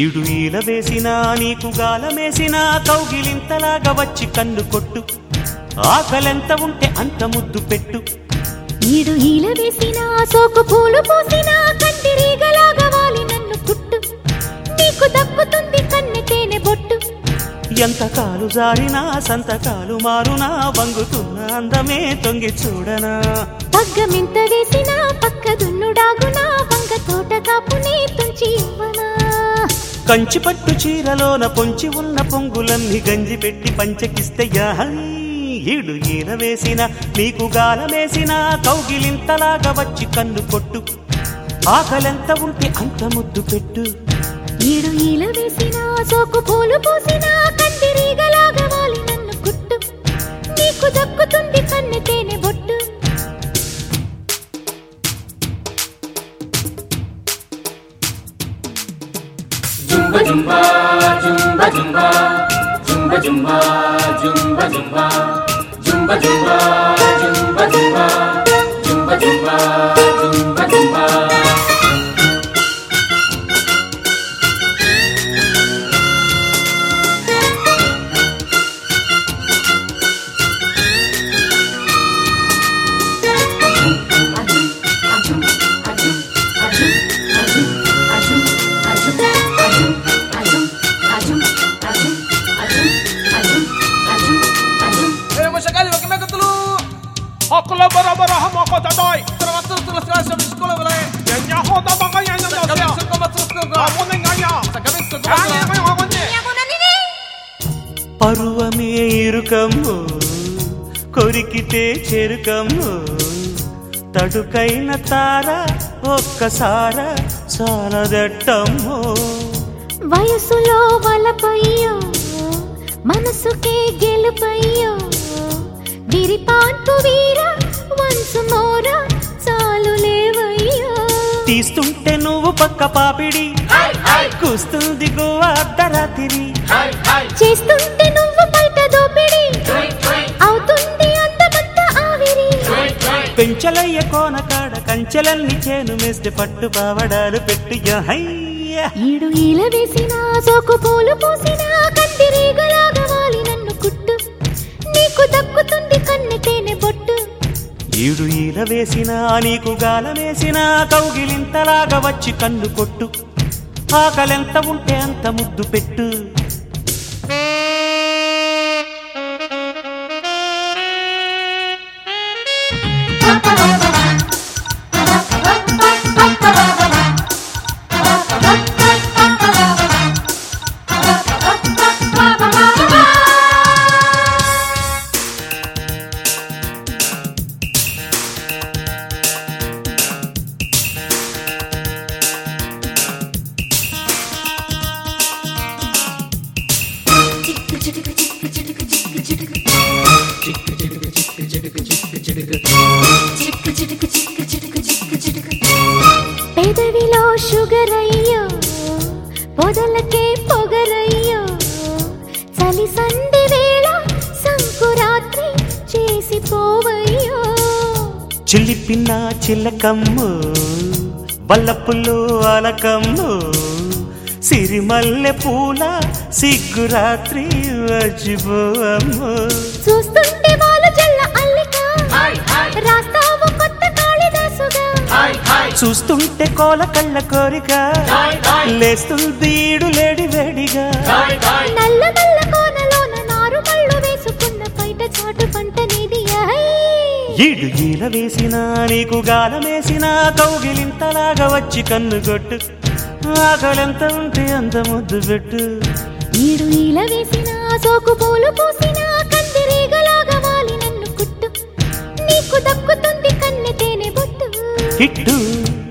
ఈడు ఈల వేసినా నీకు గాలమేసినా కౌగిలింతలాగా వచ్చి కన్ను కొట్టు ఆకలెంత ఉంటే అంత ముద్దు పెట్టు ఈడు ఈల వేసిన సోకు పూలు పూసిన కందిరీగలాగా వాలి నన్ను కుట్టు నీకు దక్కుతుంది కన్నె తేనె బొట్టు ఎంత కాలు జారినా సంతకాలు మారునా వంగుతున్న అందమే తొంగి చూడనా పగ్గమింత వేసిన పక్క దున్నుడాగునా వంగ తోట కాపునే తుంచి ఇవ్వనా కంచి పట్టు చీరలోన పొంచి ఉన్న పొంగులన్నీ గంజి పెట్టి పంచకిస్తే యాహై ఈడు ఈల వేసిన నీకు గాలమేసిన కౌగిలింతలాగా వచ్చి కన్ను కొట్టు ఆకలెంత ఉంటే అంత ముద్దు పెట్టు ఈడు ఈల వేసిన సోకు పూలు పూసిన కందిరీగలాగా వాలి నన్ను కుట్టు నీకు దక్కుతుంది కన్నె తేనె బొట్టు Jumba jumba, jumba jumba, jumba jumba, jumba jumba, jumba jumba, jumba jumba, jumba jumba, jumba jumba. Eh, masyakali, wag kami katulo. Hakula bara bara hamo ko tadoy. Salamat terus terus terus sa sekolah wala. Yan ya ho da baka yan na daw. Kami sa kamat terus ko. Amo na nga ya. Sa kami sa kamat. Yan ya ko ni. పరువమే ఇరుకమ్ము కొరికితే చెరుకమ్ము తడుకైన తార ఒక్కసార సారదట్టమ్ము వయసులో వలపయ్యో మనసుకే గెలుపయ్యో విరిపాన్పు వీర once మోర చాలు లేవయ్యో తీస్తుంటే నువ్వు పక్క పాపిడి కూస్తుంది గోవ అర్ధరాత్రి చేస్తుంటే నువ్వు బయట దోపిడి అవుతుంది అందమంత ఆవిరి పెంచలయ్య కోనకాడ కంచెలల్ని చేను మేస్తే పట్టు పావడాలు పెట్టు యహయ్య ఈడు ఈల వేసిన సోకు పూలు పూసిన కందిరీగలాగా వాలి నన్ను కుట్టు నీకు దక్కుతుంది కన్నె తేనె బొట్టు ఈడు ఈల వేసినా నీకు గాలమేసినా కౌగిలింతలాగా వచ్చి కన్ను కొట్టు ఆకలెంత ఉంటే అంత ముద్దు పెట్టు పెదవిలో షుగర్ అయ్యో పొదలకే పొగరయ్యో చలి సంధి వేళ సంకురాత్రి చేసిపోవయ్యో చిల్లిపిన్న చిల్లకమ్ము బల్లపుల్లు అలకమ్ము సిరిమల్లె పూల సిగ్గురాత్రి వచ్చిపోవమ్ము చూస్తుంటే వాళ్ళు జల్ల అల్లిక రాస్తావు కొత్త కాళిదాసుగా చూస్తుంటే కోల కళ్ళ కోరిక లేస్తుంది ఈడు లేడి వేడిగా నల్ల నల్ల కోనలోన నారు మళ్ళు వేసుకున్న బయట చాటు పంట నీది ఈడు ఈల వేసినా నీకు గాలమేసినా కౌగిలింతలాగా వచ్చి కన్ను కొట్టు ఆకలెంత ఉంటే అంత ముద్దు పెట్టు ఈడు ఈల వేసిన సోకు పూలు పూసిన కందిరీగలాగా వాలి నన్ను కుట్టు నీకు దక్కుతుంది కన్నె తేనె బొట్టు హిట్టు